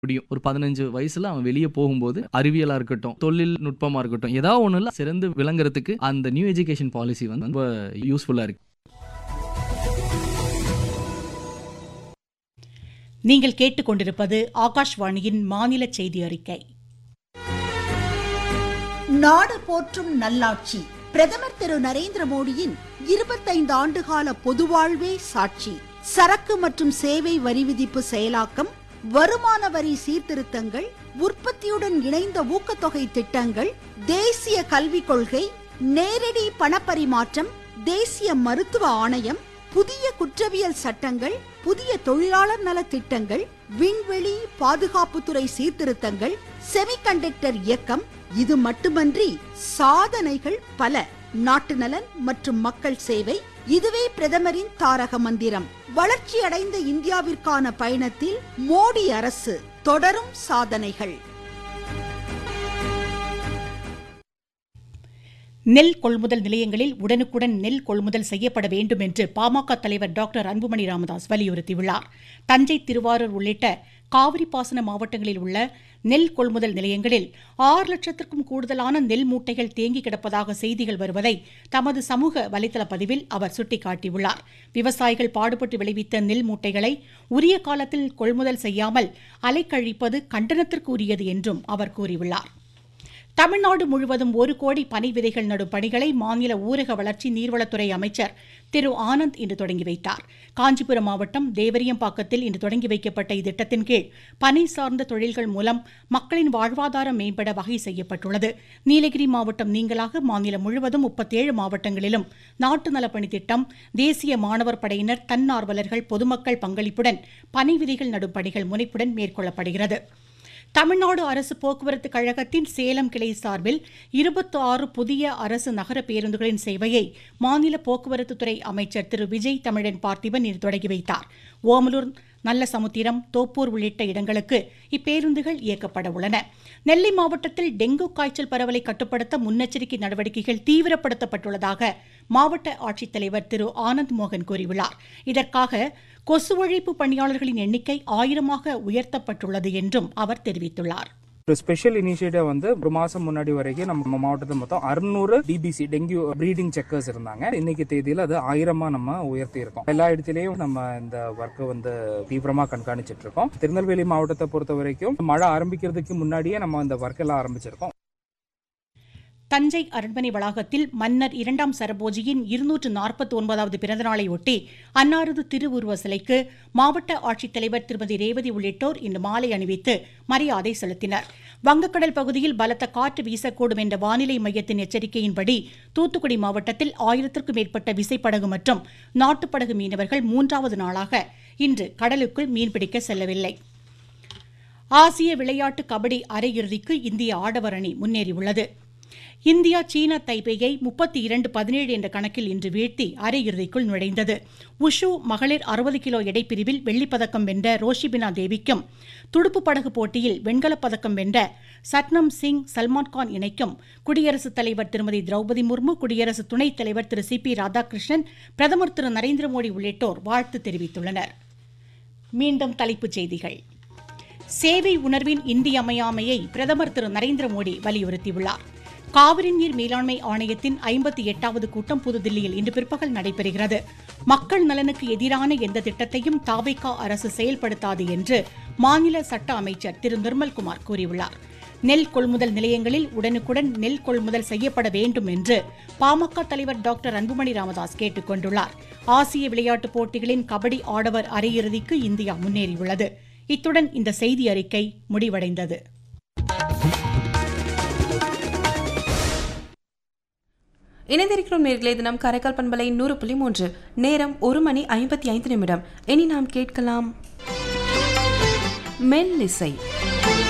முடியும் ஒரு பதினஞ்சு வயசுல அவன் வெளியே போகும்போது அறிவியலா இருக்கட்டும் தொழில் நுட்பமா இருக்கட்டும் ஏதாவது ஒண்ணுல சிறந்து விளங்குறதுக்கு அந்த நியூ எஜுகேஷன் பாலிசி வந்து ரொம்ப யூஸ்ஃபுல்லா இருக்கு நீங்கள் கேட்டுக்கொண்டிருப்பது ஆகாஷ்வாணியின் மாநில செய்தி அறிக்கை நாடு போற்றும் நல்லாட்சி பிரதமர் திரு நரேந்திர மோடியின் இருபத்தைந்து ஆண்டுகால பொதுவாழ்வே சாட்சி சரக்கு மற்றும் சேவை வரி விதிப்பு செயலாக்கம் வருமான வரி சீர்திருத்தங்கள் உற்பத்தியுடன் இணைந்த ஊக்கத்தொகை திட்டங்கள் தேசிய கல்விக் கொள்கை நேரடி பணப்பரிமாற்றம் தேசிய மருத்துவ ஆணையம் புதிய குற்றவியல் சட்டங்கள் புதிய தொழிலாளர் நல திட்டங்கள் விண்வெளி பாதுகாப்புத்துறை சீர்திருத்தங்கள் செமிகண்டக்டர் இயக்கம் இது மட்டுமன்றி சாதனைகள் பல நாட்டு நலன் மற்றும் மக்கள் சேவை இதுவே பிரதமரின் தாரக மந்திரம் வளர்ச்சி அடைந்த இந்தியாவிற்கான பயணத்தில் மோடி அரசு தொடரும் சாதனைகள் நெல் கொள்முதல் நிலையங்களில் உடனுக்குடன் நெல் கொள்முதல் செய்யப்பட வேண்டும் என்று பாமக தலைவர் டாக்டர் அன்புமணி ராமதாஸ் வலியுறுத்தியுள்ளார் தஞ்சை திருவாரூர் உள்ளிட்ட காவிரி பாசன மாவட்டங்களில் உள்ள நெல் கொள்முதல் நிலையங்களில் ஆறு லட்சத்திற்கும் கூடுதலான நெல் மூட்டைகள் தேங்கி கிடப்பதாக செய்திகள் வருவதை தமது சமூக வலைதள பதிவில் அவர் சுட்டிக்காட்டியுள்ளார் விவசாயிகள் பாடுபட்டு விளைவித்த நெல் மூட்டைகளை உரிய காலத்தில் கொள்முதல் செய்யாமல் அலைக்கழிப்பது கண்டனத்திற்கு உரியது என்றும் அவர் கூறியுள்ளார் தமிழ்நாடு முழுவதும் ஒரு கோடி பனை விதைகள் நடும் பணிகளை மாநில ஊரக வளர்ச்சி நீர்வளத்துறை அமைச்சர் திரு ஆனந்த் இன்று தொடங்கி வைத்தார் காஞ்சிபுரம் மாவட்டம் தேவரியம்பாக்கத்தில் இன்று தொடங்கி வைக்கப்பட்ட இத்திட்டத்தின் கீழ் பனை சார்ந்த தொழில்கள் மூலம் மக்களின் வாழ்வாதாரம் மேம்பட வகை செய்யப்பட்டுள்ளது நீலகிரி மாவட்டம் நீங்களாக மாநிலம் முழுவதும் முப்பத்தேழு மாவட்டங்களிலும் நாட்டு நலப்பணி திட்டம் தேசிய மாணவர் படையினர் தன்னார்வலர்கள் பொதுமக்கள் பங்களிப்புடன் பனை விதைகள் நடும் பணிகள் முனைப்புடன் மேற்கொள்ளப்படுகிறது தமிழ்நாடு அரசு போக்குவரத்து கழகத்தின் சேலம் கிளை சார்பில் இருபத்தி ஆறு புதிய அரசு நகர பேருந்துகளின் சேவையை மாநில போக்குவரத்துத்துறை அமைச்சர் திரு விஜய் தமிழன் பார்த்திபன் இன்று தொடங்கி வைத்தார் ஓமலூர் நல்ல சமுத்திரம் தோப்பூர் உள்ளிட்ட இடங்களுக்கு இப்பேருந்துகள் இயக்கப்பட உள்ளன நெல்லை மாவட்டத்தில் டெங்கு காய்ச்சல் பரவலை கட்டுப்படுத்த முன்னெச்சரிக்கை நடவடிக்கைகள் தீவிரப்படுத்தப்பட்டுள்ளதாக மாவட்ட ஆட்சித்தலைவர் திரு ஆனந்த் மோகன் கூறியுள்ளார் இதற்காக கொசு ஒழிப்பு பணியாளர்களின் எண்ணிக்கை ஆயிரமாக உயர்த்தப்பட்டுள்ளது என்றும் அவர் தெரிவித்துள்ளார் ஒரு ஸ்பெஷல் இனிஷியேட்டிவ் வந்து ஒரு மாசம் முன்னாடி வரைக்கும் நம்ம மாவட்டத்தில் மொத்தம் அறுநூறு டிபிசி டெங்கு ப்ரீடிங் செக்கர்ஸ் இருந்தாங்க இன்னைக்கு தேதியில அது ஆயிரமா நம்ம உயர்த்தி இருக்கோம் எல்லா இடத்துலயும் நம்ம இந்த ஒர்க்கை வந்து தீவிரமா கண்காணிச்சிட்டு இருக்கோம் திருநெல்வேலி மாவட்டத்தை பொறுத்த வரைக்கும் மழை ஆரம்பிக்கிறதுக்கு முன்னாடியே நம்ம இந்த ஒர்க் எல்லாம் ஆரம்பிச்சிருக்கோம் தஞ்சை அரண்மனை வளாகத்தில் மன்னர் இரண்டாம் சரபோஜியின் இருநூற்று நாற்பத்தி ஒன்பதாவது பிறந்தநாளையொட்டி அன்னாரது திருவுருவ சிலைக்கு மாவட்ட ஆட்சித்தலைவர் திருமதி ரேவதி உள்ளிட்டோர் இன்று மாலை அணிவித்து மரியாதை செலுத்தினர் வங்கக்கடல் பகுதியில் பலத்த காற்று வீசக்கூடும் என்ற வானிலை மையத்தின் எச்சரிக்கையின்படி தூத்துக்குடி மாவட்டத்தில் ஆயிரத்திற்கும் மேற்பட்ட விசைப்படகு மற்றும் நாட்டுப்படகு மீனவர்கள் மூன்றாவது நாளாக இன்று கடலுக்குள் மீன்பிடிக்க செல்லவில்லை ஆசிய விளையாட்டு கபடி அரையிறுதிக்கு இந்திய ஆடவர் அணி முன்னேறியுள்ளது இந்தியா சீனா தைபேயை முப்பத்தி இரண்டு பதினேழு என்ற கணக்கில் இன்று வீழ்த்தி அரையிறுதிக்குள் நுழைந்தது உஷு மகளிர் அறுபது கிலோ எடைப்பிரிவில் வெள்ளிப்பதக்கம் வென்ற ரோஷிபினா தேவிக்கும் துடுப்பு படகு போட்டியில் வெண்கலப் பதக்கம் வென்ற சட்னம் சிங் சல்மான்கான் இணைக்கும் குடியரசுத் தலைவர் திருமதி திரௌபதி முர்மு குடியரசு துணைத் தலைவர் திரு சி பி ராதாகிருஷ்ணன் பிரதமர் திரு நரேந்திர மோடி உள்ளிட்டோர் வாழ்த்து தெரிவித்துள்ளனர் மீண்டும் தலைப்புச் செய்திகள் சேவை உணர்வின் இன்றியமையாமையை பிரதமர் திரு நரேந்திர மோடி வலியுறுத்தியுள்ளார் காவிரி நீர் மேலாண்மை ஆணையத்தின் ஐம்பத்தி எட்டாவது கூட்டம் புதுதில்லியில் இன்று பிற்பகல் நடைபெறுகிறது மக்கள் நலனுக்கு எதிரான எந்த திட்டத்தையும் தாவைக்கா அரசு செயல்படுத்தாது என்று மாநில சட்ட அமைச்சர் திரு நிர்மல்குமார் கூறியுள்ளார் நெல் கொள்முதல் நிலையங்களில் உடனுக்குடன் நெல் கொள்முதல் செய்யப்பட வேண்டும் என்று பாமக தலைவர் டாக்டர் அன்புமணி ராமதாஸ் கேட்டுக் கொண்டுள்ளார் ஆசிய விளையாட்டுப் போட்டிகளின் கபடி ஆடவர் அரையிறுதிக்கு இந்தியா முன்னேறியுள்ளது இத்துடன் இந்த செய்தி அறிக்கை முடிவடைந்தது இணைந்திருக்கிறோம் நேர்களே இது நம் கரைக்கால் பண்பலை நூறு புள்ளி மூன்று நேரம் ஒரு மணி ஐம்பத்தி ஐந்து நிமிடம் இனி நாம் கேட்கலாம் மெல்லிசை